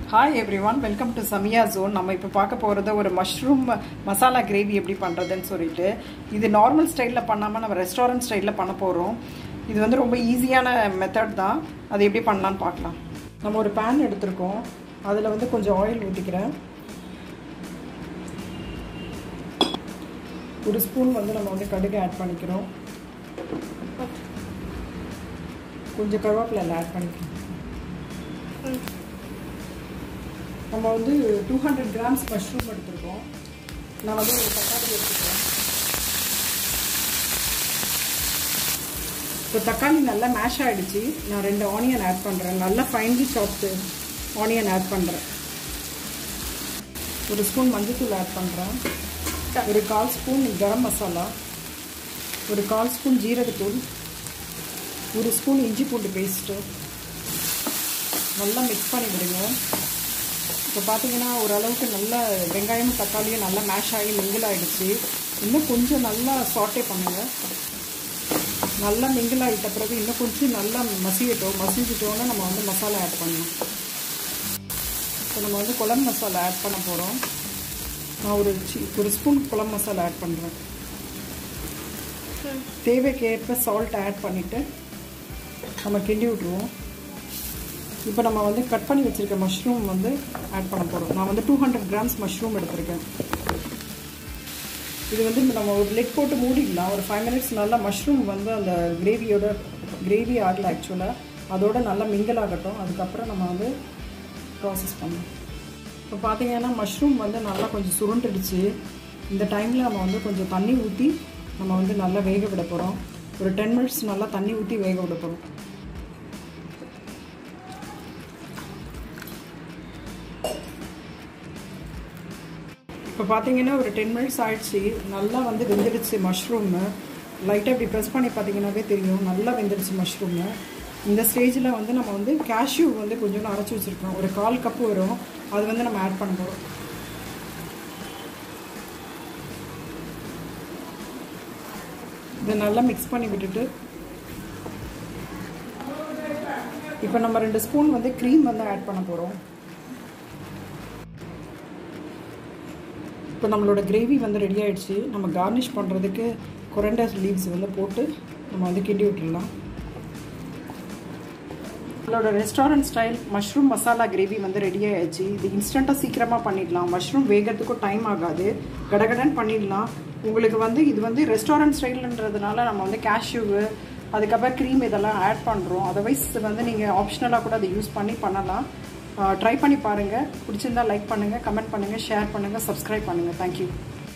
hi everyone welcome to Samiya zone நம்ம இப்போ பார்க்க போகிறது ஒரு மஷ்ரூம் மசாலா கிரேவி எப்படி பண்ணுறதுன்னு சொல்லிட்டு இது நார்மல் ஸ்டைலில் பண்ணாமல் நம்ம ரெஸ்டாரண்ட் ஸ்டைலில் பண்ண போகிறோம் இது வந்து ரொம்ப ஈஸியான மெத்தட் தான் அது எப்படி பண்ணலான்னு பார்க்கலாம் நம்ம ஒரு பேன் எடுத்திருக்கோம் அதில் வந்து கொஞ்சம் ஆயில் ஊற்றிக்கிறேன் ஒரு ஸ்பூன் வந்து நம்ம வந்து கடுகு ஆட் பண்ணிக்கிறோம் கொஞ்சம் கருவேப்பிலை ஆட் பண்ணிக்கிறோம் நம்ம வந்து டூ ஹண்ட்ரட் கிராம்ஸ் மஷ்ரூம் எடுத்திருக்கோம் நான் வந்து ஒரு தக்காளி எடுத்துக்கிறேன் இப்போ தக்காளி நல்லா மேஷ் ஆகிடுச்சு நான் ரெண்டு ஆனியன் ஆட் பண்ணுறேன் நல்லா ஃபைன்லி சாப்டு ஆனியன் ஆட் பண்ணுறேன் ஒரு ஸ்பூன் மஞ்சள்தூள் ஆட் பண்ணுறேன் ஒரு கால் ஸ்பூன் கரம் மசாலா ஒரு கால் ஸ்பூன் ஜீரகத்தூள் ஒரு ஸ்பூன் இஞ்சி பூண்டு பேஸ்ட்டு நல்லா மிக்ஸ் பண்ணி விடுங்க இப்போ பார்த்தீங்கன்னா ஓரளவுக்கு நல்ல வெங்காயமும் தக்காளியும் நல்லா மேஷ் ஆகி மிங்கிள் ஆகிடுச்சு இன்னும் கொஞ்சம் நல்லா சாட்டே பண்ணுங்கள் நல்லா மிங்கிள் ஆகிட்ட பிறகு இன்னும் கொஞ்சம் நல்லா மசியட்டும் மசிஞ்சிட்டோன்னா நம்ம வந்து மசாலா ஆட் பண்ணணும் இப்போ நம்ம வந்து குழம்பு மசாலா ஆட் பண்ண போகிறோம் நான் ஒரு சி ஒரு ஸ்பூன் குழம்பு மசாலா ஆட் பண்ணுறேன் தேவைக்கேற்ப சால்ட் ஆட் பண்ணிவிட்டு நம்ம கிண்டி விட்ருவோம் இப்போ நம்ம வந்து கட் பண்ணி வச்சுருக்க மஷ்ரூம் வந்து ஆட் பண்ண போகிறோம் நான் வந்து டூ ஹண்ட்ரட் கிராம்ஸ் மஷ்ரூம் எடுத்திருக்கேன் இது வந்து நம்ம ஒரு லெக் போட்டு மூடிடலாம் ஒரு ஃபைவ் மினிட்ஸ் நல்லா மஷ்ரூம் வந்து அந்த கிரேவியோட கிரேவி ஆகல ஆக்சுவலாக அதோட நல்லா மிங்கிள் ஆகட்டும் அதுக்கப்புறம் நம்ம வந்து ப்ராசஸ் பண்ணலாம் இப்போ பார்த்தீங்கன்னா மஷ்ரூம் வந்து நல்லா கொஞ்சம் சுருண்டுடுச்சு இந்த டைமில் நம்ம வந்து கொஞ்சம் தண்ணி ஊற்றி நம்ம வந்து நல்லா வேக விட போகிறோம் ஒரு டென் மினிட்ஸ் நல்லா தண்ணி ஊற்றி வேக விட போகிறோம் இப்போ பார்த்தீங்கன்னா ஒரு டென் மினிட்ஸ் ஆயிடுச்சு நல்லா வந்து வெந்துடுச்சு மஷ்ரூமு லைட்டாக இப்படி ப்ரெஸ் பண்ணி பார்த்தீங்கன்னாவே தெரியும் நல்லா வெந்துடுச்சு மஷ்ரூமு இந்த ஸ்டேஜில் வந்து நம்ம வந்து கேஷ்யூ வந்து கொஞ்சோண்டு அரைச்சி வச்சுருக்கோம் ஒரு கால் கப்பு வரும் அது வந்து நம்ம ஆட் பண்ண போகிறோம் இதை நல்லா மிக்ஸ் பண்ணி விட்டுட்டு இப்போ நம்ம ரெண்டு ஸ்பூன் வந்து க்ரீம் வந்து ஆட் பண்ண போகிறோம் இப்போ நம்மளோட கிரேவி வந்து ரெடி ஆகிடுச்சு நம்ம கார்னிஷ் பண்ணுறதுக்கு கொரண்டர் லீவ்ஸ் வந்து போட்டு நம்ம வந்து கிண்டி விட்டுடலாம் நம்மளோட restaurant style mushroom masala gravy வந்து ரெடி ஆகிடுச்சு இது இன்ஸ்டண்ட்டாக சீக்கிரமாக பண்ணிடலாம் மஷ்ரூம் வேகிறதுக்கும் டைம் ஆகாது கடகடன் பண்ணிடலாம் உங்களுக்கு வந்து இது வந்து ரெஸ்டாரண்ட் ஸ்டைலுன்றதுனால நம்ம வந்து கேஷ்யூவு அதுக்கப்புறம் க்ரீம் இதெல்லாம் ஆட் பண்ணுறோம் அதர்வைஸ் வந்து நீங்கள் ஆப்ஷனலாக கூட அதை யூஸ் பண்ணி பண்ணலாம் ட்ரை பண்ணி பாருங்கள் பிடிச்சிருந்தா லைக் பண்ணுங்கள் கமெண்ட் பண்ணுங்கள் ஷேர் பண்ணுங்கள் சப்ஸ்கிரைப் பண்ணுங்கள் தேங்க்யூ